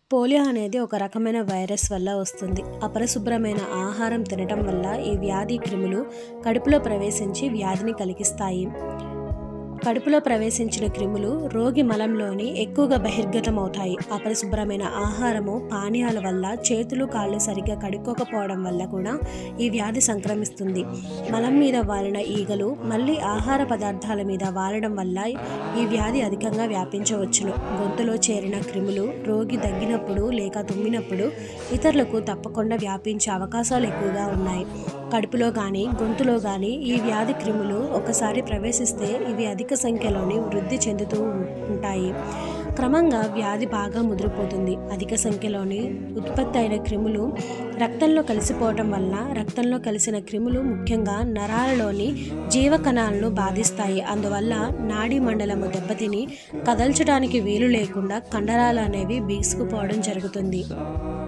polio అనేది ఒక రకమైన వైరస్ వల్ల వస్తుంది అపరిశుభ్రమైన ఆహారం తినటం వల్ల ఈ వ్యాధి క్రిములు కడుపులో ప్రవేశించి వ్యాధిని కలిగిస్తాయి కడుపులో ప్రవేశించిన క్రిములు రోగి మలంలోని ఎక్కువగా బహిర్గతమవుతాయి అపరిశుభ్రమైన ఆహారము పానీయాల వల్ల చేతులు కాళ్ళు సరిగ్గా కడుక్కోకపోవడం వల్ల కూడా ఈ వ్యాధి సంక్రమిస్తుంది మలం మీద వాలిన ఈగలు మళ్ళీ ఆహార పదార్థాల మీద వాలడం వల్ల ఈ వ్యాధి అధికంగా వ్యాపించవచ్చును గొంతులో చేరిన క్రిములు రోగి దగ్గినప్పుడు లేక తుమ్మినప్పుడు ఇతరులకు తప్పకుండా వ్యాపించే అవకాశాలు ఎక్కువగా ఉన్నాయి కడుపులో కానీ గొంతులో కానీ ఈ వ్యాధి క్రిములు ఒకసారి ప్రవేశిస్తే ఇవి అధిక సంఖ్యలోని వృద్ధి చెందుతూ ఉంటాయి క్రమంగా వ్యాధి బాగా ముదిరిపోతుంది అధిక సంఖ్యలోని ఉత్పత్తి అయిన క్రిములు రక్తంలో కలిసిపోవటం వల్ల రక్తంలో కలిసిన క్రిములు ముఖ్యంగా నరాలలోని జీవకణాలను బాధిస్తాయి అందువల్ల నాడీ మండలము దెబ్బతిని కదల్చడానికి వీలు లేకుండా కండరాలు అనేవి బీసుకుపోవడం జరుగుతుంది